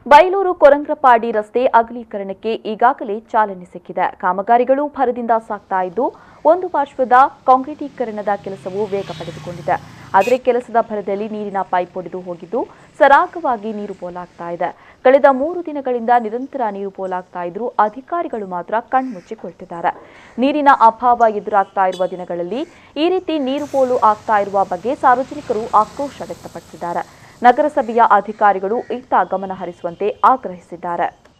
ಬೈಲೂರು ಕೊರಂಗ್ರಪಾಡಿ ರಸ್ತೆ ಅಗಲೀಕರಣಕ್ಕೆ ಈಗಾಗಲೇ ಚಾಲನೆ ಸಿಕ್ಕಿದೆ ಕಾಮಗಾರಿಗಳು ಭರದಿಂದ ಸಾಗ್ತಾ ಇದ್ದು ಒಂದು ಪಾರ್ಶ್ವದ ಕಾಂಕ್ರೀಟೀಕರಣದ ಕೆಲಸವು ವೇಗ ಪಡೆದುಕೊಂಡಿದೆ ಆದರೆ ಕೆಲಸದ ಭರದಲ್ಲಿ ನೀರಿನ ಪೈಪ್ ಒಡೆದು ಹೋಗಿದ್ದು ಸರಾಗವಾಗಿ ನೀರು ಪೋಲಾಗ್ತಾ ಇದೆ ಕಳೆದ ಮೂರು ದಿನಗಳಿಂದ ನಿರಂತರ ನೀರು ಪೋಲಾಗ್ತಾ ಇದ್ರೂ ಅಧಿಕಾರಿಗಳು ಮಾತ್ರ ಕಣ್ಮುಚ್ಚಿಕೊಳ್ತಿದ್ದಾರೆ ನೀರಿನ ಅಭಾವ ಎದುರಾಗ್ತಾ ಇರುವ ದಿನಗಳಲ್ಲಿ ಈ ರೀತಿ ನೀರು ಪೋಲು ಆಗ್ತಾ ಇರುವ ಬಗ್ಗೆ ಸಾರ್ವಜನಿಕರು ಆಕ್ರೋಶ ವ್ಯಕ್ತಪಡಿಸಿದ್ದಾರೆ ನಗರಸಭೆಯ ಅಧಿಕಾರಿಗಳು ಇತ್ತ ಗಮನ ಹರಿಸುವಂತೆ ಆಗ್ರಹಿಸಿದ್ದಾರೆ